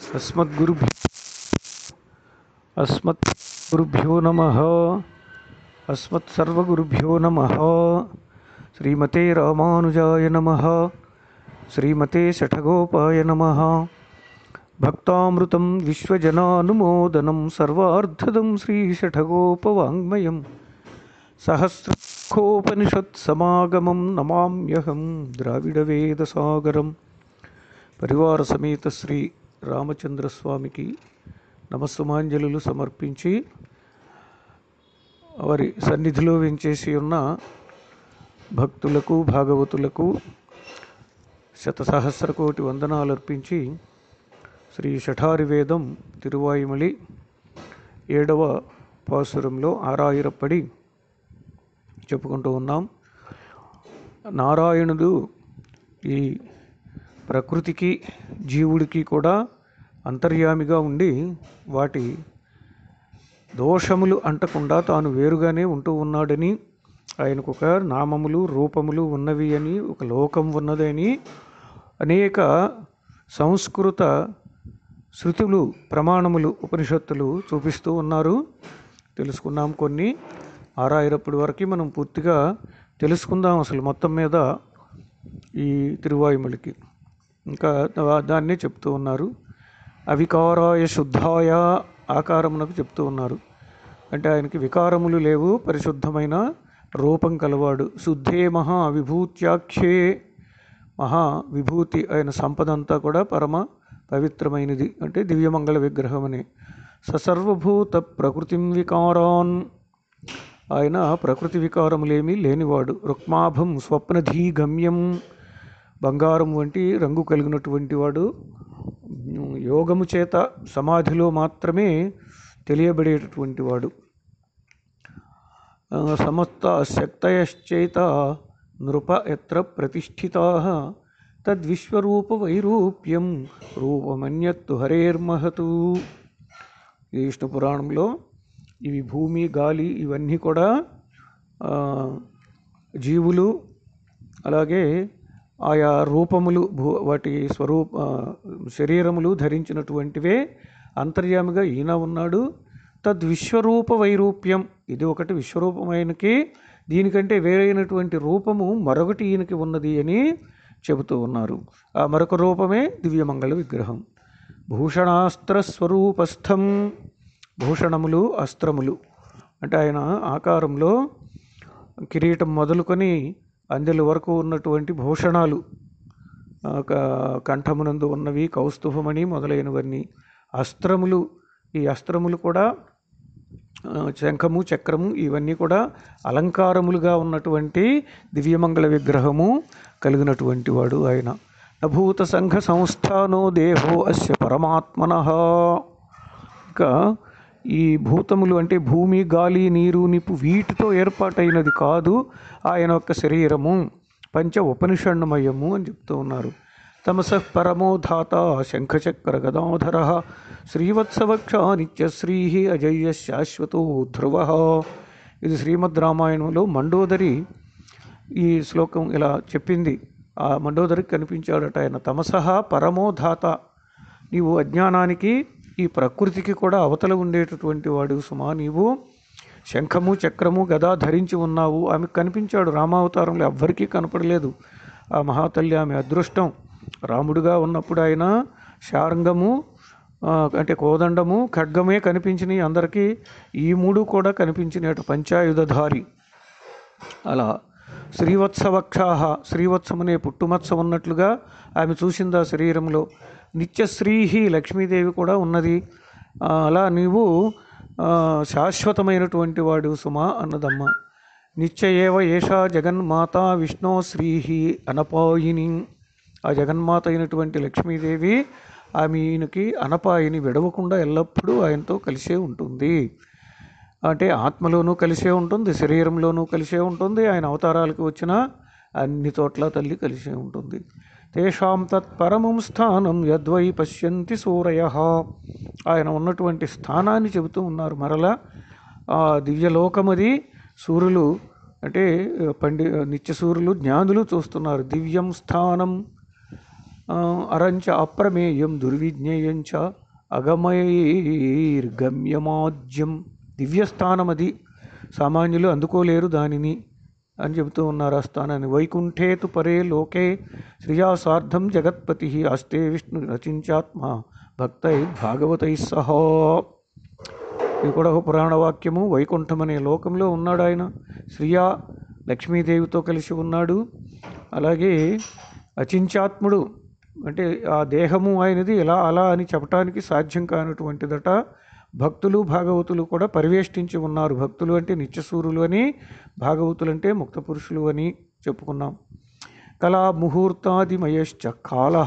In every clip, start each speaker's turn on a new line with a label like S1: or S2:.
S1: अस्मद्गुरुभ्यो अस्मद्गुरुभ्यो नमः अस्मत्सर्वगुरुभ्यो नमः श्रीमते रामानुजाय नमः श्रीमते शठगोपाय नमः भक्तामृतं विश्वजनानुमोदनं सर्वार्धदं श्रीशठगोपवाङ्मयं सहस्रखोपनिषत्समागमं नमाम्यहं द्राविडवेदसागरं పరివార సమేత శ్రీ రామచంద్రస్వామికి నమస్సుమాంజలులు సమర్పించి వారి సన్నిధిలో వెంచేసి ఉన్న భక్తులకు భాగవతులకు శతసహస్ర కోటి వందనాలు అర్పించి శ్రీ షఠారి వేదం తిరువాయుమలి ఏడవ పాసురంలో ఆరాయిరప్పడి చెప్పుకుంటూ ఉన్నాం నారాయణుడు ఈ ప్రకృతికి జీవుడికి కూడా అంతర్యామిగా ఉండి వాటి దోషములు అంటకుండా తాను వేరుగానే ఉంటూ ఉన్నాడని ఆయనకు ఒక నామములు రూపములు ఉన్నవి అని ఒక లోకం ఉన్నదని అనేక సంస్కృత శృతులు ప్రమాణములు ఉపనిషత్తులు చూపిస్తూ ఉన్నారు తెలుసుకున్నాం కొన్ని ఆరాయిరప్పటి వరకు మనం పూర్తిగా తెలుసుకుందాం అసలు మొత్తం మీద ఈ తిరువాయుమలికి ఇంకా దా- దాన్నే చెప్తూ ఉన్నారు అవికారాయ శుద్ధాయ ఆకారమునకు చెప్తూ ఉన్నారు అంటే ఆయనకి వికారములు లేవు పరిశుద్ధమైన రూపం కలవాడు శుద్ధే మహా విభూత్యాఖ్యే మహా విభూతి ఆయన సంపద అంతా కూడా పరమ పవిత్రమైనది అంటే దివ్యమంగళ విగ్రహం అని ససర్వభూత ప్రకృతిం వికారాన్ ఆయన ప్రకృతి వికారములేమీ లేనివాడు రుక్మాభం స్వప్నధీ గమ్యం బంగారం వంటి రంగు కలిగినటువంటి వాడు యోగము చేత సమాధిలో మాత్రమే తెలియబడేటటువంటి వాడు ఆ, సమస్త శక్తయశ్చైత నృప ఎత్ర ప్రతిష్ఠితా తద్విశ్వరూప వైరూప్యం రూపమన్యత్తు హరేర్మహతు ఈ విష్ణు పురాణంలో ఇవి భూమి గాలి ఇవన్నీ కూడా ఆ, జీవులు అలాగే ఆయా రూపములు భూ వాటి స్వరూప ఆ, శరీరములు ధరించినటువంటివే అంతర్యామిగా ఈయన ఉన్నాడు తద్విశ్వరూప వైరూప్యం ఇది ఒకటి విశ్వరూపమైనకి దీనికంటే వేరైనటువంటి రూపము మరొకటి ఈయనకి ఉన్నది అని చెబుతూ ఉన్నారు ఆ మరొక రూపమే దివ్యమంగళ విగ్రహం భూషణాస్త్ర స్వరూపస్థం భూషణములు అస్త్రములు అంటే ఆయన ఆకారంలో కిరీటం మొదలుకొని అందెల వరకు ఉన్నటువంటి భూషణాలు ఆ, క- కంఠమునందు ఉన్నవి కౌస్తుభమణి మొదలైనవన్నీ అస్త్రములు ఈ అస్త్రములు కూడా ఆ, శంఖము చక్రము ఇవన్నీ కూడా అలంకారములుగా ఉన్నటువంటి దివ్యమంగళ విగ్రహము కలిగినటువంటి వాడు ఆయన నభూత సంఘ సంస్థానో దేహో అస్య పరమాత్మన ఇంకా ఈ భూతములు అంటే భూమి గాలి నీరు నిప్పు వీటితో ఏర్పాటైనది కాదు ఆయన యొక్క శరీరము పంచ ఉపనిషణ్మయము అని చెప్తూ ఉన్నారు తమస పరమో ధాత శంఖచక్ర గదాధర శ్రీవత్సవక్ష నిత్యశ్రీ అజయ్య శాశ్వతో ధ్రువ ఇది శ్రీమద్ రామాయణంలో మండోదరి ఈ శ్లోకం ఇలా చెప్పింది ఆ మండోదరికి కనిపించాడట ఆయన తమసహ పరమో ధాత నీవు అజ్ఞానానికి ఈ ప్రకృతికి కూడా అవతల ఉండేటటువంటి వాడు సుమా నీవు శంఖము చక్రము గదా ధరించి ఉన్నావు ఆమెకు కనిపించాడు రామావతారంలో ఎవ్వరికీ కనపడలేదు ఆ మహాతల్లి ఆమె అదృష్టం రాముడుగా ఉన్నప్పుడు ఆయన శారంగము ఆ, అంటే కోదండము ఖడ్గమే కనిపించినాయి అందరికీ ఈ మూడు కూడా కనిపించినట్టు పంచాయుధధారి అలా శ్రీవత్సవక్షాహ శ్రీవత్సమనే పుట్టుమత్స ఉన్నట్లుగా ఆమె చూసింది ఆ శరీరంలో నిత్యశ్రీహి లక్ష్మీదేవి కూడా ఉన్నది ఆ, అలా నీవు ఆ, శాశ్వతమైనటువంటి వాడు సుమా అన్నదమ్మ నిత్య ఏవ ఏషా జగన్మాత విష్ణో శ్రీహి అనపాయిని ఆ జగన్మాత అయినటువంటి లక్ష్మీదేవి ఆమెకి అనపాయిని విడవకుండా ఎల్లప్పుడూ ఆయనతో కలిసే ఉంటుంది అంటే ఆత్మలోనూ కలిసే ఉంటుంది శరీరంలోనూ కలిసే ఉంటుంది ఆయన అవతారాలకు వచ్చిన అన్ని చోట్ల తల్లి కలిసే ఉంటుంది తేషాం తత్పరమం స్థానం యద్వై పశ్యంతి సూరయ ఆయన ఉన్నటువంటి స్థానాన్ని చెబుతూ ఉన్నారు మరలా ఆ దివ్యలోకమది సూర్యులు అంటే పండి నిత్య సూర్యులు జ్ఞానులు చూస్తున్నారు దివ్యం స్థానం ఆ, అరంచ అప్రమేయం దుర్విజ్ఞేయం చ అగమైర్గమ్యమాజ్యం దివ్యస్థానం అది సామాన్యులు అందుకోలేరు దానిని అని చెబుతూ ఉన్నారు ఆ స్థానాన్ని వైకుంఠేతు పరే లోకే శ్రియాసార్థం జగత్పతి అస్తే విష్ణు రచించాత్మ భక్తై భాగవతై సహా ఇది కూడా ఒక పురాణ వాక్యము వైకుంఠం అనే లోకంలో ఉన్నాడు ఆయన శ్రీయా లక్ష్మీదేవితో కలిసి ఉన్నాడు అలాగే అచించాత్ముడు అంటే ఆ దేహము ఆయనది ఇలా అలా అని చెప్పటానికి సాధ్యం కానటువంటిదట భక్తులు భాగవతులు కూడా పరివేష్టించి ఉన్నారు భక్తులు అంటే నిత్యసూరులు అని భాగవతులు అంటే ముక్త పురుషులు అని చెప్పుకున్నాం కళా ముహూర్తాదిమయశ్చ కాల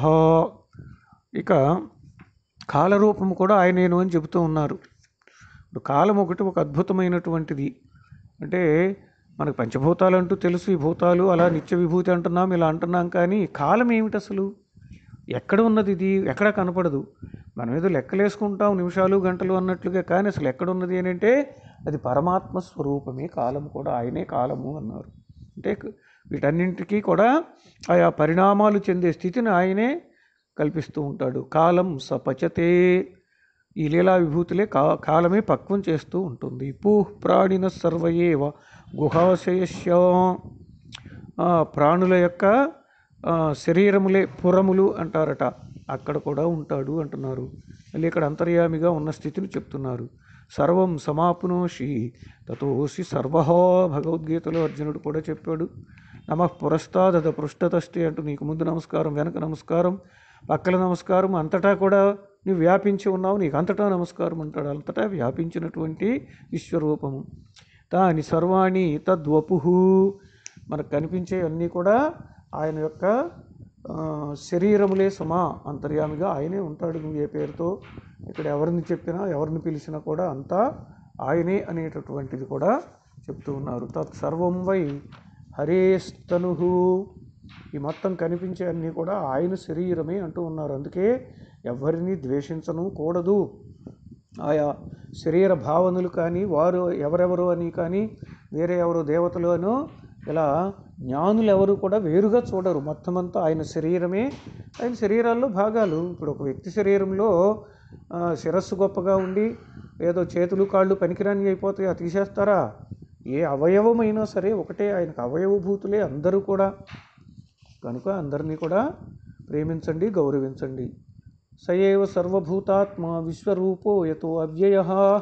S1: ఇక కాలరూపము కూడా ఆయనేను అని చెబుతూ ఉన్నారు ఇప్పుడు కాలం ఒకటి ఒక అద్భుతమైనటువంటిది అంటే మనకు పంచభూతాలు అంటూ తెలుసు ఈ భూతాలు అలా నిత్య విభూతి అంటున్నాం ఇలా అంటున్నాం కానీ కాలం ఏమిటి అసలు ఎక్కడ ఉన్నది ఇది ఎక్కడ కనపడదు మనం ఏదో లెక్కలేసుకుంటాం నిమిషాలు గంటలు అన్నట్లుగా కానీ అసలు ఎక్కడ ఉన్నది అని అంటే అది పరమాత్మ స్వరూపమే కాలం కూడా ఆయనే కాలము అన్నారు అంటే వీటన్నింటికీ కూడా ఆయా పరిణామాలు చెందే స్థితిని ఆయనే కల్పిస్తూ ఉంటాడు కాలం సపచతే ఈ లీలా విభూతులే కా కాలమే పక్వం చేస్తూ ఉంటుంది పూ ప్రాణిన సర్వయేవ గుహాశయస్య ఆ, ప్రాణుల యొక్క ఆ, శరీరములే పురములు అంటారట అక్కడ కూడా ఉంటాడు అంటున్నారు మళ్ళీ ఇక్కడ అంతర్యామిగా ఉన్న స్థితిని చెప్తున్నారు సర్వం సమాప్నోషి తతోసి సర్వహో భగవద్గీతలో అర్జునుడు కూడా చెప్పాడు నమ పురస్తాదత పృష్ఠతస్తే అంటూ నీకు ముందు నమస్కారం వెనక నమస్కారం పక్కల నమస్కారం అంతటా కూడా నువ్వు వ్యాపించి ఉన్నావు నీకు అంతటా నమస్కారం అంటాడు అంతటా వ్యాపించినటువంటి విశ్వరూపము తాని సర్వాణి తద్వపుహు మనకు కనిపించే అన్నీ కూడా ఆయన యొక్క ఆ, శరీరములే సమా అంతర్యామిగా ఆయనే ఉంటాడు నువ్వు ఏ పేరుతో ఇక్కడ ఎవరిని చెప్పినా ఎవరిని పిలిచినా కూడా అంతా ఆయనే అనేటటువంటిది కూడా చెప్తూ ఉన్నారు తత్ సర్వం వై హరేస్తను ఈ మొత్తం కనిపించే అన్నీ కూడా ఆయన శరీరమే అంటూ ఉన్నారు అందుకే ఎవరిని ద్వేషించను కూడదు ఆయా శరీర భావనలు కానీ వారు ఎవరెవరు అని కానీ వేరే ఎవరు దేవతలు అనో ఇలా జ్ఞానులు ఎవరు కూడా వేరుగా చూడరు మొత్తం అంతా ఆయన శరీరమే ఆయన శరీరాల్లో భాగాలు ఇప్పుడు ఒక వ్యక్తి శరీరంలో ఆ, శిరస్సు గొప్పగా ఉండి ఏదో చేతులు కాళ్ళు పనికిరాని అయిపోతాయి అది తీసేస్తారా ఏ అవయవమైనా సరే ఒకటే ఆయనకు అవయవభూతులే అందరూ కూడా కనుక అందరినీ కూడా ప్రేమించండి గౌరవించండి సయేవ సర్వభూతాత్మ విశ్వరూపో యతో అవ్యయ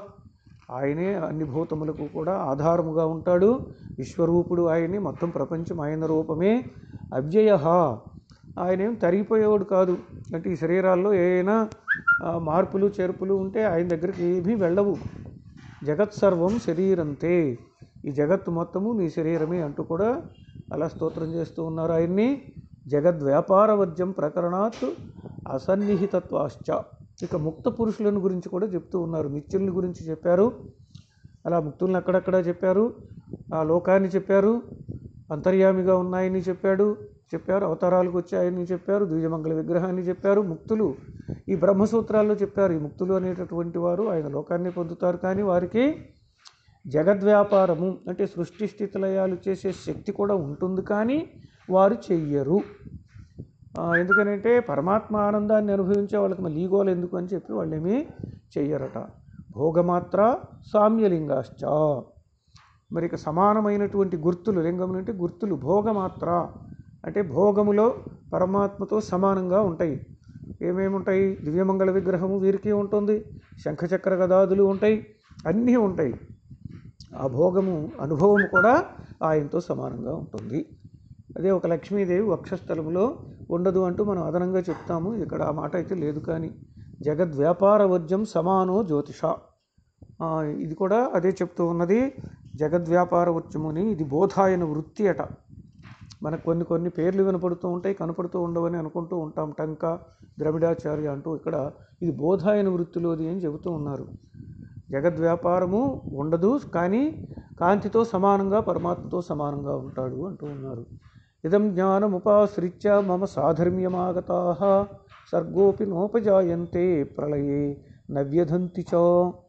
S1: ఆయనే అన్ని భూతములకు కూడా ఆధారముగా ఉంటాడు విశ్వరూపుడు ఆయనే మొత్తం ప్రపంచం ఆయన రూపమే అవ్యయ ఆయనేం తరిగిపోయేవాడు కాదు అంటే ఈ శరీరాల్లో ఏమైనా ఆ, మార్పులు చేర్పులు ఉంటే ఆయన దగ్గరికి ఏమీ వెళ్ళవు జగత్ సర్వం శరీరంతే ఈ జగత్తు మొత్తము నీ శరీరమే అంటూ కూడా అలా స్తోత్రం చేస్తూ ఉన్నారు ఆయన్ని జగద్వ్యాపారవర్జ్యం ప్రకరణాత్ అసన్నిహితత్వాశ్చ ఇక ముక్త పురుషులను గురించి కూడా చెప్తూ ఉన్నారు నిత్యుల్ని గురించి చెప్పారు అలా ముక్తుల్ని అక్కడక్కడ చెప్పారు ఆ లోకాన్ని చెప్పారు అంతర్యామిగా ఉన్నాయని చెప్పాడు చెప్పారు అవతారాలకు వచ్చాయని చెప్పారు ద్విజమంగళ విగ్రహాన్ని చెప్పారు ముక్తులు ఈ బ్రహ్మసూత్రాల్లో చెప్పారు ఈ ముక్తులు అనేటటువంటి వారు ఆయన లోకాన్ని పొందుతారు కానీ వారికి జగద్వ్యాపారము అంటే సృష్టి స్థితిలయాలు చేసే శక్తి కూడా ఉంటుంది కానీ వారు చెయ్యరు ఆ, ఎందుకనంటే పరమాత్మ ఆనందాన్ని అనుభవించే వాళ్ళకి మళ్ళీ ఈగోలు ఎందుకు అని చెప్పి వాళ్ళేమీ చెయ్యరట భోగమాత్ర సామ్యలింగాశ్చ మరి ఇక సమానమైనటువంటి గుర్తులు లింగం అంటే గుర్తులు భోగమాత్ర అంటే భోగములో పరమాత్మతో సమానంగా ఉంటాయి ఏమేమి ఉంటాయి దివ్యమంగళ విగ్రహము వీరికి ఉంటుంది శంఖచక్ర గదాదులు ఉంటాయి అన్నీ ఉంటాయి ఆ భోగము అనుభవం కూడా ఆయనతో సమానంగా ఉంటుంది అదే ఒక లక్ష్మీదేవి వక్షస్థలములో ఉండదు అంటూ మనం అదనంగా చెప్తాము ఇక్కడ ఆ మాట అయితే లేదు కానీ జగద్వ్యాపార వర్జం సమానో జ్యోతిష ఆ, ఇది కూడా అదే చెప్తూ ఉన్నది జగద్వ్యాపార వర్జముని ఇది బోధాయన వృత్తి అట మనకు కొన్ని కొన్ని పేర్లు వినపడుతూ ఉంటాయి కనపడుతూ ఉండవని అనుకుంటూ ఉంటాం టంక ద్రవిడాచార్య అంటూ ఇక్కడ ఇది బోధాయన వృత్తిలోది అని చెబుతూ ఉన్నారు జగద్వ్యాపారము ఉండదు కానీ కాంతితో సమానంగా పరమాత్మతో సమానంగా ఉంటాడు అంటూ ఉన్నారు ఇదం జ్ఞానముపాశ్రిత్య మమ సాధర్మ్యమాగతా సర్గోపి నోపజాయంతే ప్రళయే నవ్యధంతి చ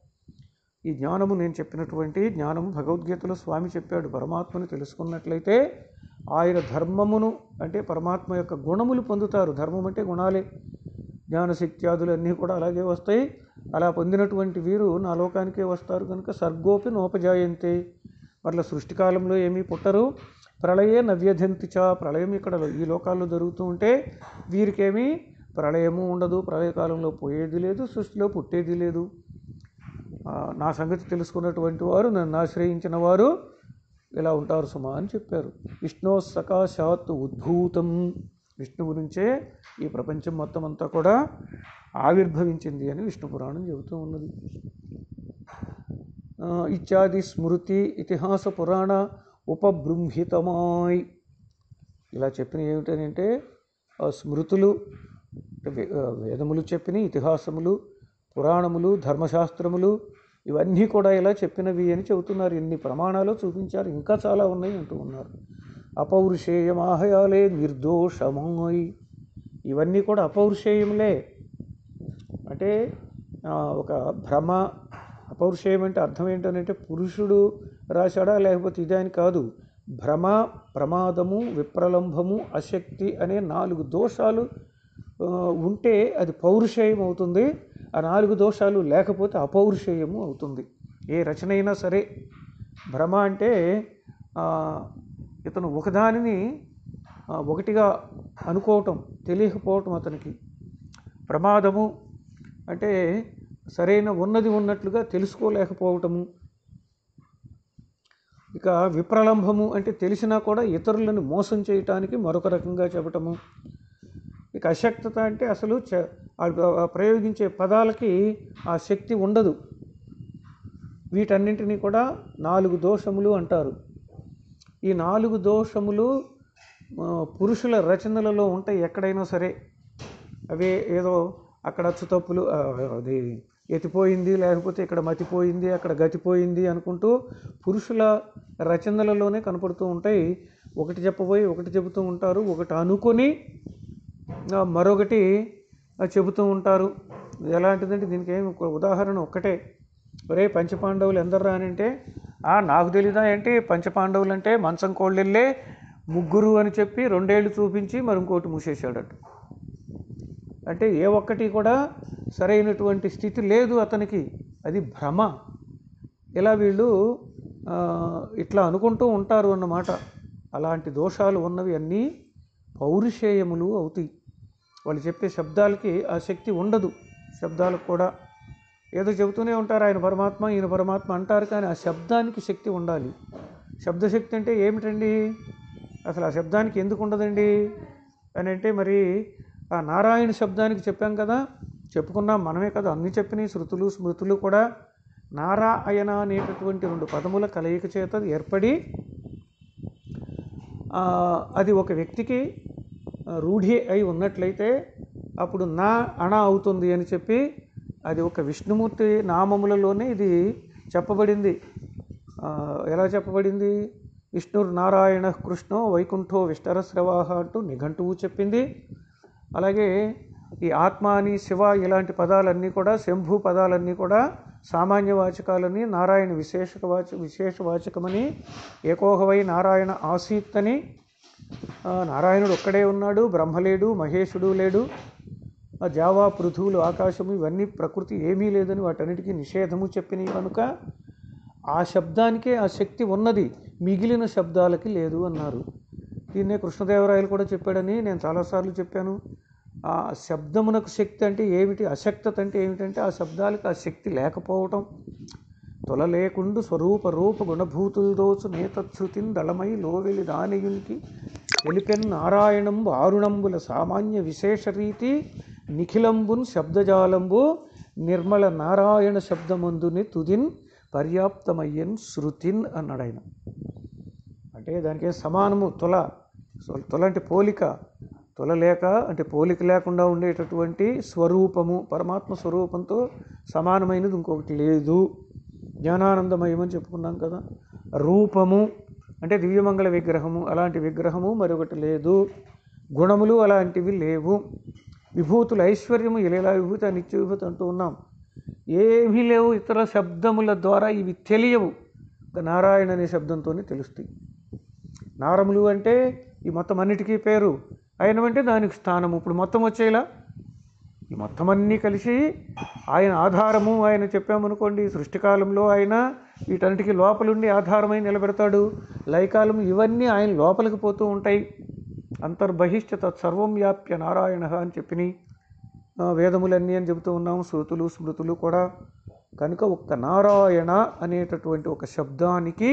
S1: ఈ జ్ఞానము నేను చెప్పినటువంటి జ్ఞానము భగవద్గీతలో స్వామి చెప్పాడు పరమాత్మని తెలుసుకున్నట్లయితే ఆయన ధర్మమును అంటే పరమాత్మ యొక్క గుణములు పొందుతారు ధర్మం అంటే గుణాలే జ్ఞానశక్త్యాదులు అన్నీ కూడా అలాగే వస్తాయి అలా పొందినటువంటి వీరు నా లోకానికే వస్తారు కనుక సర్గోపి నోపజాయంతే మరల సృష్టికాలంలో ఏమీ పుట్టరు ప్రళయే నవ్యధంతి చ ప్రళయం ఇక్కడ ఈ లోకాల్లో జరుగుతూ ఉంటే వీరికేమీ ప్రళయము ఉండదు ప్రళయకాలంలో పోయేది లేదు సృష్టిలో పుట్టేది లేదు ఆ, నా సంగతి తెలుసుకున్నటువంటి వారు నన్ను ఆశ్రయించిన వారు ఇలా ఉంటారు సుమా అని చెప్పారు విష్ణు సకాశాత్ ఉద్భూతం విష్ణువు నుంచే ఈ ప్రపంచం మొత్తం అంతా కూడా ఆవిర్భవించింది అని విష్ణు పురాణం చెబుతూ ఉన్నది ఆ, ఇత్యాది స్మృతి ఇతిహాస పురాణ ఉపబృంహితమాయ్ ఇలా చెప్పిన ఏమిటనంటే ఆ స్మృతులు అంటే వే- ఆ, వేదములు చెప్పిన ఇతిహాసములు పురాణములు ధర్మశాస్త్రములు ఇవన్నీ కూడా ఇలా చెప్పినవి అని చెబుతున్నారు ఎన్ని ప్రమాణాలు చూపించారు ఇంకా చాలా ఉన్నాయి అంటూ ఉన్నారు అపౌరుషేయమాహయాలే నిర్దోషమాయ్ ఇవన్నీ కూడా అపౌరుషేయములే అంటే ఆ, ఒక భ్రమ అపౌరుషేయం అంటే అర్థం ఏంటంటే పురుషుడు రాశాడా లేకపోతే ఇదే అని కాదు భ్రమ ప్రమాదము విప్రలంభము అశక్తి అనే నాలుగు దోషాలు ఆ, ఉంటే అది పౌరుషేయం అవుతుంది ఆ నాలుగు దోషాలు లేకపోతే అపౌరుషేయము అవుతుంది ఏ రచన అయినా సరే భ్రమ అంటే ఆ, ఇతను ఒకదానిని ఆ, ఒకటిగా అనుకోవటం తెలియకపోవటం అతనికి ప్రమాదము అంటే సరైన ఉన్నది ఉన్నట్లుగా తెలుసుకోలేకపోవటము ఇక విప్రలంభము అంటే తెలిసినా కూడా ఇతరులను మోసం చేయటానికి మరొక రకంగా చెప్పటము ఇక అశక్తత అంటే అసలు చ- ఆ- ఆ ప్రయోగించే పదాలకి ఆ శక్తి ఉండదు వీటన్నింటినీ కూడా నాలుగు దోషములు అంటారు ఈ నాలుగు దోషములు ఆ, పురుషుల రచనలలో ఉంటాయి ఎక్కడైనా సరే అవే ఏదో అక్కడ అచ్చు తప్పులు ఆ, అది ఎత్తిపోయింది లేకపోతే ఇక్కడ మతిపోయింది అక్కడ గతిపోయింది అనుకుంటూ పురుషుల రచనలలోనే కనపడుతూ ఉంటాయి ఒకటి చెప్పబోయి ఒకటి చెబుతూ ఉంటారు ఒకటి అనుకొని ఆ, మరొకటి ఆ, చెబుతూ ఉంటారు ఎలాంటిదంటే దీనికి ఏమి ఒక ఉదాహరణ ఒక్కటే ఒరే పంచపాండవులు ఎందరు అని అంటే "ఆ, నాకు తెలీదా ఏంటి పంచపాండవులు అంటే మంచం కోళ్ళెళ్ళే ముగ్గురు అని చెప్పి రెండేళ్ళు చూపించి మరి ఇంకోటి మూసేశాడట అంటే ఏ ఒక్కటి కూడా సరైనటువంటి స్థితి లేదు అతనికి అది భ్రమ ఇలా వీళ్ళు ఆ, ఇట్లా అనుకుంటూ ఉంటారు అన్నమాట అలాంటి దోషాలు ఉన్నవి అన్నీ పౌరుషేయములు అవుతాయి వాళ్ళు చెప్పే శబ్దాలకి ఆ శక్తి ఉండదు శబ్దాలకు కూడా ఏదో చెబుతూనే ఉంటారు ఆయన పరమాత్మ ఈయన పరమాత్మ అంటారు కానీ ఆ శబ్దానికి శక్తి ఉండాలి శబ్దశక్తి అంటే ఏమిటండి అసలు ఆ శబ్దానికి ఎందుకు ఉండదండి అని అంటే మరి ఆ నారాయణ శబ్దానికి చెప్పాం కదా చెప్పుకున్నాం మనమే కదా అన్ని చెప్పినాయి శృతులు స్మృతులు కూడా నారాయణ అనేటటువంటి రెండు పదముల కలయిక చేత ఏర్పడి ఆ, అది ఒక వ్యక్తికి ఆ, రూఢి అయి ఉన్నట్లయితే అప్పుడు నా అణ అవుతుంది అని చెప్పి అది ఒక విష్ణుమూర్తి నామములలోనే ఇది చెప్పబడింది ఆ, ఎలా చెప్పబడింది విష్ణుర్ నారాయణ కృష్ణో వైకుంఠో విష్టరస్రవాహ అంటూ నిఘంటువు చెప్పింది అలాగే ఈ ఆత్మ అని శివ ఇలాంటి పదాలన్నీ కూడా శంభు పదాలన్నీ కూడా సామాన్య వాచకాలని నారాయణ విశేష వాచ విశేష వాచకమని ఏకోహవై నారాయణ ఆసీత్ అని ఆ, నారాయణుడు ఒక్కడే ఉన్నాడు బ్రహ్మ లేడు మహేశుడు లేడు ఆ జావా పృథువులు ఆకాశము ఇవన్నీ ప్రకృతి ఏమీ లేదని వాటన్నిటికీ నిషేధము చెప్పినవి కనుక ఆ శబ్దానికే ఆ శక్తి ఉన్నది మిగిలిన శబ్దాలకి లేదు అన్నారు దీన్నే కృష్ణదేవరాయలు కూడా చెప్పాడని నేను చాలాసార్లు చెప్పాను ఆ శబ్దమునకు శక్తి అంటే ఏమిటి అశక్తత అంటే ఏమిటంటే ఆ శబ్దాలకు ఆ శక్తి లేకపోవటం తొల లేకుండు స్వరూప రూప గుణభూతులదోచు నేతశ్రుతిన్ దళమై లోవెలి దానియునికి తెలిపెన్ నారాయణంబు ఆరుణంబుల సామాన్య విశేష రీతి నిఖిలంబున్ శబ్దజాలంబు నిర్మల నారాయణ శబ్దమందుని తుదిన్ పర్యాప్తమయ్యన్ శృతిన్ అన్నాడు ఆయన అంటే దానికి సమానము తొల సో తొల అంటే పోలిక తొల లేక అంటే పోలిక లేకుండా ఉండేటటువంటి స్వరూపము పరమాత్మ స్వరూపంతో సమానమైనది ఇంకొకటి లేదు జ్ఞానానందమయం అని చెప్పుకున్నాం కదా రూపము అంటే దివ్యమంగళ విగ్రహము అలాంటి విగ్రహము మరొకటి లేదు గుణములు అలాంటివి లేవు విభూతులు ఐశ్వర్యము ఇలా విభూతి ఆ నిత్య విభూతి అంటూ ఉన్నాం ఏమీ లేవు ఇతర శబ్దముల ద్వారా ఇవి తెలియవు ఒక నారాయణ అనే శబ్దంతోనే తెలుస్తాయి నారములు అంటే ఈ మొత్తం అన్నిటికీ పేరు ఆయన అంటే దానికి స్థానము ఇప్పుడు మొత్తం వచ్చేలా ఈ మొత్తం అన్నీ కలిసి ఆయన ఆధారము ఆయన చెప్పామనుకోండి సృష్టికాలంలో ఆయన వీటన్నిటికీ లోపలుండి ఆధారమై నిలబెడతాడు లయకాలం ఇవన్నీ ఆయన లోపలికి పోతూ ఉంటాయి అంతర్బహిష్ట తత్సర్వం వ్యాప్య నారాయణ అని చెప్పినాయి ఆ, వేదములన్నీ అని చెబుతూ ఉన్నాము శృతులు స్మృతులు కూడా కనుక ఒక్క నారాయణ అనేటటువంటి ఒక శబ్దానికి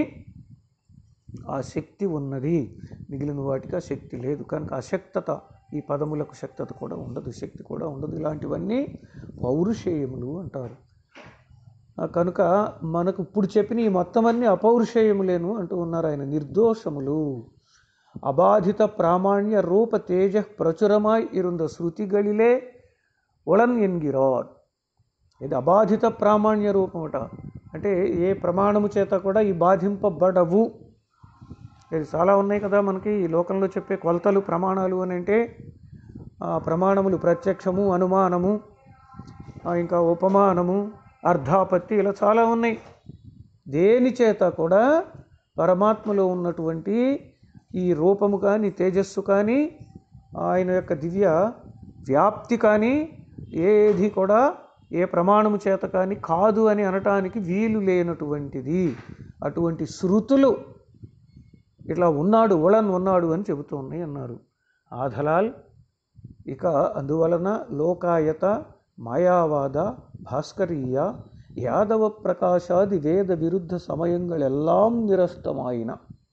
S1: ఆ శక్తి ఉన్నది మిగిలిన వాటికి ఆ శక్తి లేదు కనుక అశక్తత ఈ పదములకు శక్తత కూడా ఉండదు శక్తి కూడా ఉండదు ఇలాంటివన్నీ పౌరుషేయములు అంటారు ఆ కనుక మనకు ఇప్పుడు చెప్పిన ఈ మొత్తం అన్ని అపౌరుషేయములేను అంటూ ఉన్నారు ఆయన నిర్దోషములు అబాధిత ప్రామాణ్య రూప తేజ ప్రచురమాయ్ ఇరుంద శృతిగళిలే ఒళన్ ఎన్గిరార్ ఇది అబాధిత ప్రామాణ్య రూపమట అంటే ఏ ప్రమాణము చేత కూడా ఈ బాధింపబడవు ఇది చాలా ఉన్నాయి కదా మనకి ఈ లోకంలో చెప్పే కొలతలు ప్రమాణాలు అని అంటే ఆ ప్రమాణములు ప్రత్యక్షము అనుమానము ఆ ఇంకా ఉపమానము అర్ధాపత్తి ఇలా చాలా ఉన్నాయి దేని చేత కూడా పరమాత్మలో ఉన్నటువంటి ఈ రూపము కానీ తేజస్సు కానీ ఆయన యొక్క దివ్య వ్యాప్తి కానీ ఏది కూడా ఏ ప్రమాణము చేత కానీ కాదు అని అనటానికి వీలు లేనటువంటిది అటువంటి శృతులు ఇట్లా ఉన్నాడు ఉళన్ ఉన్నాడు అని చెబుతూ ఉన్నాయి అన్నారు ఆధలాల్ ఇక అందువలన లోకాయత మాయావాద భాస్కరీయ యాదవ ప్రకాశాది వేద విరుద్ధ సమయంగళెల్లాం నిరస్తమాయిన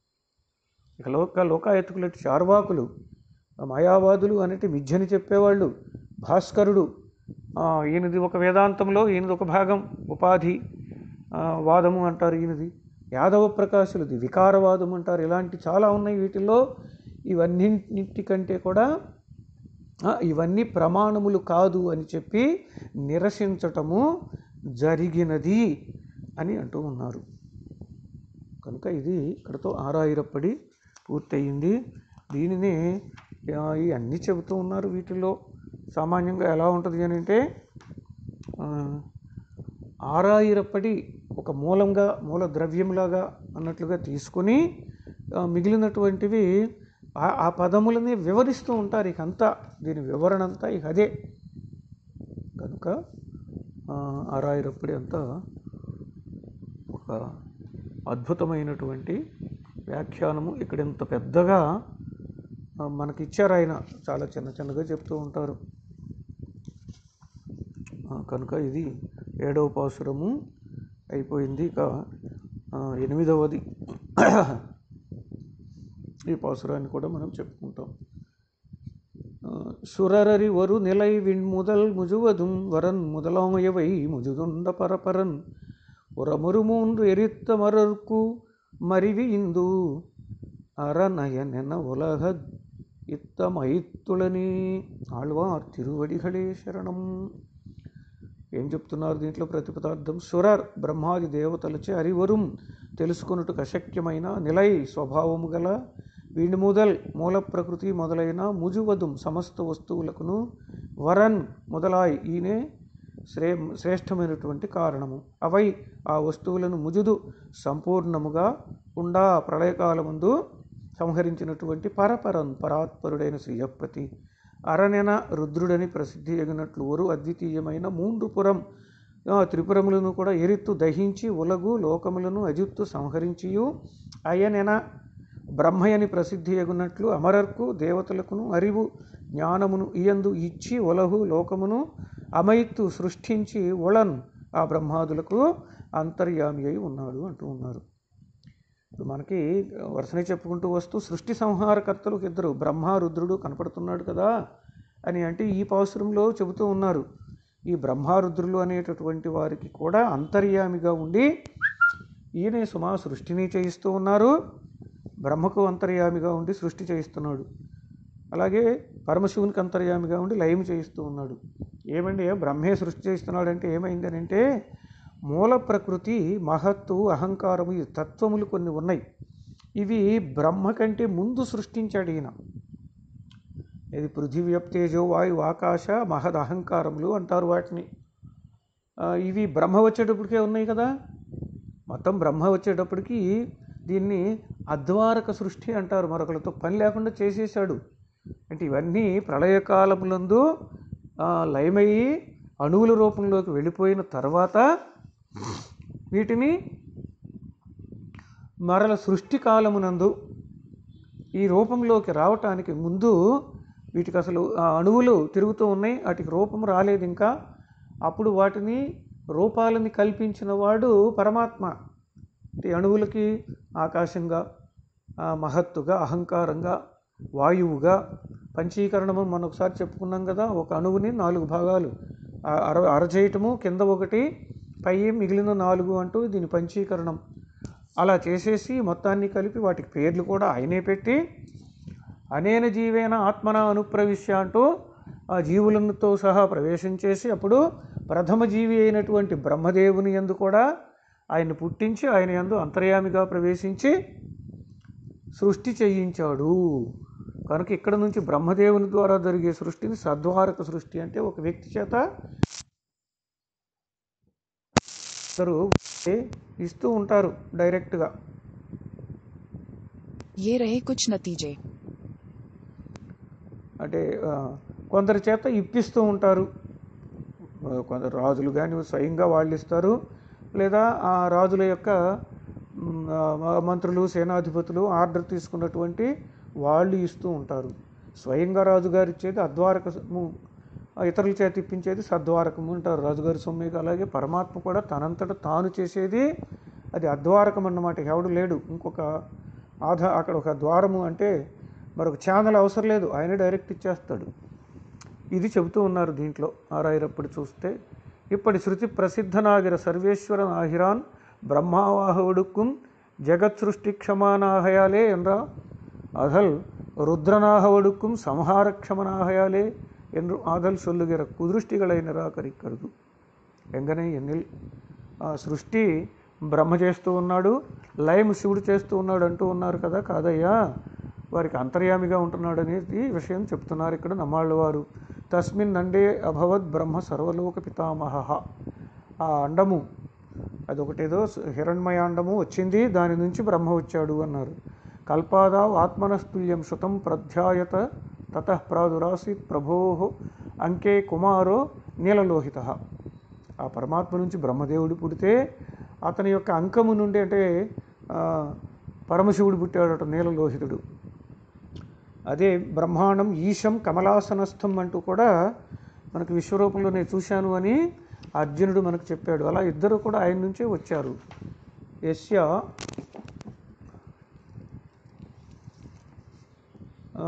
S1: ఇక లోక లోకాయతుకులు చార్వాకులు ఆ మాయావాదులు అనేటి మిథ్యని చెప్పేవాళ్ళు భాస్కరుడు ఆ, ఈయనది ఒక వేదాంతంలో ఈయనది ఒక భాగం ఉపాధి ఆ, వాదము అంటారు ఈయనది యాదవ ప్రకాశులది వికారవాదం అంటారు ఇలాంటి చాలా ఉన్నాయి వీటిల్లో ఇవన్నింటికంటే కూడా ఆ, ఇవన్నీ ప్రమాణములు కాదు అని చెప్పి నిరసించటము జరిగినది అని అంటూ ఉన్నారు కనుక ఇది ఇక్కడతో ఆరాయిరప్పడి పూర్తయింది దీనిని ఆ, ఈ అన్నీ చెబుతూ ఉన్నారు వీటిల్లో సామాన్యంగా ఎలా ఉంటుంది అని అంటే ఆ, ఆరాయిరప్పటి ఒక మూలంగా మూల ద్రవ్యంలాగా అన్నట్లుగా తీసుకొని ఆ, మిగిలినటువంటివి ఆ- ఆ పదములని వివరిస్తూ ఉంటారు ఇక అంతా దీని వివరణ అంతా ఇక అదే కనుక ఆ, ఆరాయిరప్పటి అంతా ఒక అద్భుతమైనటువంటి వ్యాఖ్యానము ఇక్కడ ఇంత పెద్దగా ఆ, మనకి ఇచ్చారు ఆయన చాలా చిన్న చిన్నగా చెప్తూ ఉంటారు ఆ, కనుక ఇది ఏడవ పాసురము అయిపోయింది ఇక ఆ, ఎనిమిదవది ఈ పాసురాన్ని కూడా మనం చెప్పుకుంటాం ఆ, சுரரறி ஒரு நிலை விண்முதல் முழுவதும் வரன் முதலாயவை முஜுதுண்ட பரபரன் புறமுறு மூன்று எரித்த மரர்க்கு மறிவி இந்து அறநயன் என உலக ఇత్తమైత్తులని ఆళ్వార్ తిరువడిகளే శరణం ఏం చెప్తున్నారు దీంట్లో ప్రతిపదార్థం సురర్ బ్రహ్మాది దేవతలచే అరివరుం తెలుసుకొనుటకు అశక్యమైన నిలై స్వభావము గల వీడి మొదల్ మూల ప్రకృతి మొదలైన ముజువదుం సమస్త వస్తువులకును వరన్ మొదలాయి ఈయనే శ్రే శ్రేష్టమైనటువంటి కారణము అవై ఆ వస్తువులను ముజుదు సంపూర్ణముగా ఉండా ప్రళయకాలముందు సంహరించినటువంటి పరపరన్ పరాత్పరుడైన శ్రీయపతి అరణెన రుద్రుడని ప్రసిద్ధి ఎగినట్లు ఒరు అద్వితీయమైన మూండు పురం ఆ, త్రిపురములను కూడా ఎరిత్తు దహించి ఉలగు లోకములను అజిత్తు సంహరించియు అయనెన బ్రహ్మయని ప్రసిద్ధి ఎగునట్లు అమరర్కు దేవతలకును అరివు జ్ఞానమును ఇయందు ఇచ్చి ఒలహు లోకమును అమైత్తు సృష్టించి ఒళన్ ఆ బ్రహ్మాదులకు అంతర్యామి అయి ఉన్నాడు అంటూ ఉన్నారు ఇప్పుడు మనకి వరుసనే చెప్పుకుంటూ వస్తూ సృష్టి సంహారకర్తలు ఒక ఇద్దరు బ్రహ్మ రుద్రుడు కనపడుతున్నాడు కదా అని అంటే ఈ పాసురంలో చెబుతూ ఉన్నారు ఈ బ్రహ్మారుద్రులు అనేటటువంటి వారికి కూడా అంతర్యామిగా ఉండి ఈయనే సుమా సృష్టిని చేయిస్తూ ఉన్నారు బ్రహ్మకు అంతర్యామిగా ఉండి సృష్టి చేయిస్తున్నాడు అలాగే పరమశివునికి అంతర్యామిగా ఉండి లయం చేయిస్తూ ఉన్నాడు ఏమండి బ్రహ్మే సృష్టి చేస్తున్నాడంటే ఏమైంది అని అంటే మూల ప్రకృతి మహత్తు అహంకారము ఈ తత్వములు కొన్ని ఉన్నాయి ఇవి బ్రహ్మ కంటే ముందు సృష్టించాడు ఈయన ఇది పృథివ్యప్తేజో వాయు ఆకాశ మహద్ అహంకారములు అంటారు వాటిని ఆ, ఇవి బ్రహ్మ వచ్చేటప్పటికే ఉన్నాయి కదా మొత్తం బ్రహ్మ వచ్చేటప్పటికి దీన్ని అద్వారక సృష్టి అంటారు మరొకరితో పని లేకుండా చేసేసాడు అంటే ఇవన్నీ ప్రళయకాలములందు ఆ, లయమయ్యి అణువుల రూపంలోకి వెళ్ళిపోయిన తర్వాత వీటిని మరల సృష్టి కాలమునందు ఈ రూపంలోకి రావటానికి ముందు వీటికి అసలు ఆ అణువులు తిరుగుతూ ఉన్నాయి వాటికి రూపం రాలేదు ఇంకా అప్పుడు వాటిని రూపాలని కల్పించిన వాడు పరమాత్మ ఈ అణువులకి ఆకాశంగా ఆ, మహత్తుగా అహంకారంగా వాయువుగా పంచీకరణము మనం ఒకసారి చెప్పుకున్నాం కదా ఒక అణువుని నాలుగు భాగాలు ఆ అర అరచేయటము కింద ఒకటి పై మిగిలిన నాలుగు అంటూ దీని పంచీకరణం అలా చేసేసి మొత్తాన్ని కలిపి వాటికి పేర్లు కూడా ఆయనే పెట్టి అనేన జీవేన ఆత్మన అనుప్రవిశ్య అంటూ ఆ జీవులతో సహా ప్రవేశం చేసి అప్పుడు ప్రథమ జీవి అయినటువంటి బ్రహ్మదేవుని యందు కూడా ఆయన పుట్టించి ఆయన యందు అంతర్యామిగా ప్రవేశించి సృష్టి చేయించాడు కనుక ఇక్కడ నుంచి బ్రహ్మదేవుని ద్వారా జరిగే సృష్టిని సద్వారక సృష్టి అంటే ఒక వ్యక్తి చేత ఇద్దరు ఇస్తూ ఉంటారు డైరెక్ట్గా
S2: ये रहे कुछ नतीजे
S1: అంటే ఆ, కొందరి చేత ఇప్పిస్తూ ఉంటారు ఆ, కొందరు రాజులు కానీ స్వయంగా వాళ్ళు ఇస్తారు లేదా ఆ రాజుల యొక్క మ్, ఆ, మంత్రులు సేనాధిపతులు ఆర్డర్ తీసుకున్నటువంటి వాళ్ళు ఇస్తూ ఉంటారు స్వయంగా రాజుగారు ఇచ్చేది అద్వారకము ఆ, ఇతరుల చేత ఇప్పించేది సద్వారకము అంటారు రాజుగారి సొమ్మిగా అలాగే పరమాత్మ కూడా తనంతట తాను చేసేది అది అద్వారకం అన్నమాట ఎవడు లేడు ఇంకొక ఆధా అక్కడ ఒక ద్వారము అంటే మరొక ఛానల్ అవసరం లేదు ఆయన డైరెక్ట్ ఇచ్చేస్తాడు ఇది చెబుతూ ఉన్నారు దీంట్లో ఆరాయిరప్పుడు చూస్తే ఇప్పటి శృతి ప్రసిద్ధ నాగిర సర్వేశ్వర నాహిరాన్ బ్రహ్మావాహవుడుక్కుం జగత్ సృష్టి క్షమానాహయాలే ఎన్రా అధల్ ருத்ரனாகவடுக்கும் சம்ஹார க்ஷமனாகயாலே என்று ஆதல் சொல்லுகிற కుదృష్టిகளை నిరాకరిక్కడదు ఎంగనే ఎన్నిల్ ఆ సృష్టి బ్రహ్మ చేస్తూ ఉన్నాడు లయం శివుడు చేస్తూ ఉన్నాడు అంటూ ఉన్నారు కదా కాదయ్యా వారికి అంతర్యామిగా ఉంటున్నాడు అనేది విషయం చెప్తున్నారు ఇక్కడ నమ్మాళ్ళ వారు తస్మిన్ అండే అభవద్ బ్రహ్మ సర్వలోక పితామహ ఆ అండము అదొకటేదో హిరణ్మయ అండము వచ్చింది దాని నుంచి బ్రహ్మ వచ్చాడు అన్నారు కల్పాదావ్ ఆత్మనస్తుల్యం శృతం ప్రధ్యాయత తతః ప్రాదురాసీత్ ప్రభో అంకే కుమారో నీలలోహిత ఆ పరమాత్మ నుంచి బ్రహ్మదేవుడు పుడితే అతని యొక్క అంకము నుండి అంటే ఆ, పరమశివుడు పుట్టాడట నీలలోహితుడు అదే బ్రహ్మాండం ఈశం కమలాసనస్థం అంటూ కూడా మనకు విశ్వరూపంలో నేను చూశాను అని అర్జునుడు మనకు చెప్పాడు అలా ఇద్దరు కూడా ఆయన నుంచే వచ్చారు యస్య ఆ,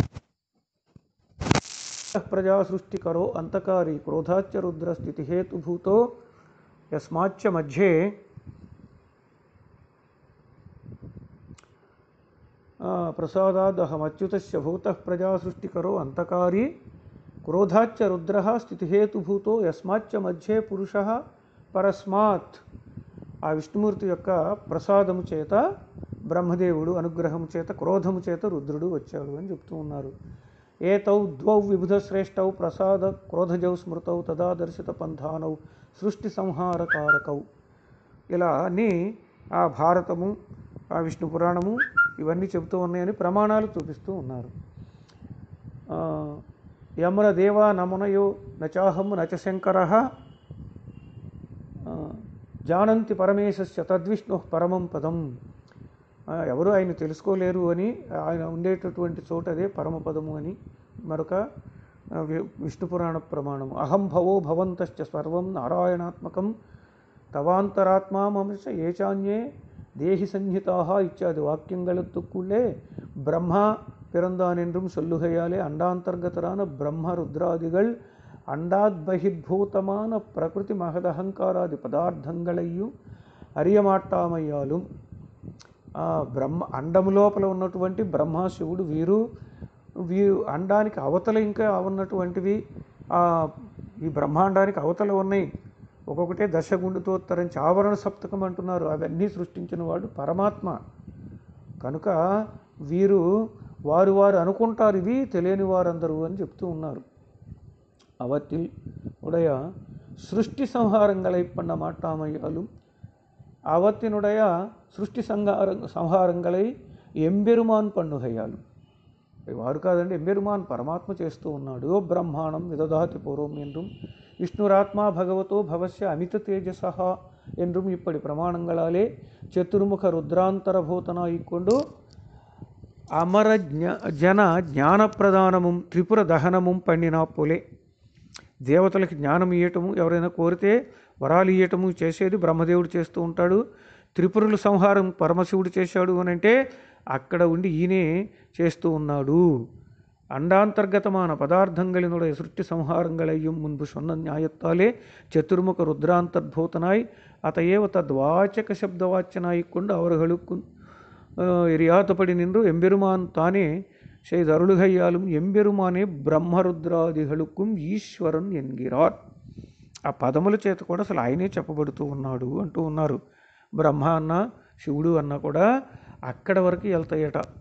S1: ప్రజా సృష్టికరో అంతకారి క్రోధాచ్చ రుద్ర స్థితి హేతుభూతో యస్మాచ్చ మధ్యే ప్రసాదాదహమచ్యుతస్య భూతః ప్రజా సృష్టికరో అంతకారి క్రోధాచ్చ రుద్ర స్థితిహేతుభూతో యస్మాచ్చ మధ్యే పురుష పరస్మాత్ ఆ విష్ణుమూర్తి యొక్క ప్రసాదము చేత బ్రహ్మదేవుడు అనుగ్రహము చేత క్రోధము చేత రుద్రుడు వచ్చాడు అని చెప్తూ ఉన్నారు ఏతౌ ద్వౌ విబుధ శ్రేష్టౌ ప్రసాద క్రోధజౌ స్మృతౌ తదా దర్శిత పంథానౌ సృష్టి సంహారకారకౌ ఇలా అన్నీ ఆ భారతము ఆ విష్ణు పురాణము ఇవన్నీ చెబుతూ ఉన్నాయని ప్రమాణాలు చూపిస్తూ ఉన్నారు ఆ, యమున దేవా నమునయో నచాహం నచ శంకర జానంతి పరమేశస్య తద్విష్ణు పరమం పదం ఆ, ఎవరు ఆయన తెలుసుకోలేరు అని ఆయన ఉండేటటువంటి చోట అదే పరమపదము అని మరొక ఆ, వి- విష్ణు పురాణ ప్రమాణము అహం భవో భవంతశ్చ సర్వం నారాయణాత్మకం தவாந்தராத்மா மமச ஏச்சான்யே தேகி சஞ்சிதாக இச்சாது வாக்கியங்களுக்குள்ளே பிரம்மா பிறந்தான் என்றும் சொல்லுகையாலே அண்டாந்தர்கதரான பிரம்ம ருத்ராதிகள் அண்டாத் பகிர்பூதமான பிரகிருதி மகதஹங்காராதி పదార్థங்களையும் అరియమాట్టామయ్యాலும் ఆ బ్రహ్మ అండము లోపల ఉన్నటువంటి బ్రహ్మ శివుడు వీరు వీరు అండానికి అవతల ఇంకా ఉన్నటువంటివి ఆ, ఈ బ్రహ్మాండానికి అవతల ఉన్నాయి ఒక్కొక్కటే దశగుండుతో తరించి ఆవరణ సప్తకం అంటున్నారు అవన్నీ సృష్టించిన వాడు పరమాత్మ కనుక వీరు వారు వారు అనుకుంటారు ఇవి తెలియని వారందరూ అని చెప్తూ ఉన్నారు அவற்றில் உடைய சிருஷ்டி சம்ஹாரங்களை பண்ண மாட்டாமையாலும் அவத்தினுடைய సృష్టి సంహార సంహారంగలై ఎంబెరుమాన్ పండుగయ్యాలు వారు కాదండి ఎంబెరుమాన్ పరమాత్మ చేస్తూ ఉన్నాడు ఓ బ్రహ్మాండం విదదాతి పూర్వం என்றும் விஷ்ணுராத்மா பகவதோ பவஸ்ய அமித தேஜசா என்றும் இப்படி பிரமாணங்களாலே చతుర్ముఖ రుద్రాంతరభూతనాయికొండు అమర జ్ఞ జన జ్ఞానప్రదానము త్రిపుర దహనము పండిన పొలే దేవతలకి జ్ఞానం ఇయ్యటము ఎవరైనా కోరితే వరాలు ఇయ్యటము చేసేది బ్రహ్మదేవుడు చేస్తూ ఉంటాడు త్రిపురుల సంహారం పరమశివుడు చేశాడు అని అంటే అక్కడ ఉండి ఈయనే చేస్తూ ఉన్నాడు அண்டாந்தர்கதமான பதார்த்தங்களினுடைய சிருஷ்டி சம்ஹாரங்களையும் முன்பு சொன்ன நியாயத்தாலே சதுர்முக ருத்ராந்தர்பூதனாய் அதையேவ தத்வாச்சக சப்தவாச்சனாய் கொண்டு அவர்களுக்கு எரியாத்தப்படி நின்று எம்பெருமான் தானே செய்த அருளுகையாலும் எம்பெருமானே బ్రహ్మరుద్రాదిகளுக்கும் ఈశ్వరన్ ఎన్గిరార్ ఆ పదముల చేత కూడా అసలు ఆయనే చెప్పబడుతూ ఉన్నాడు అంటూ ఉన్నారు బ్రహ్మ అన్న శివుడు అన్న కూడా అక్కడ వరకు వెళ్తాయట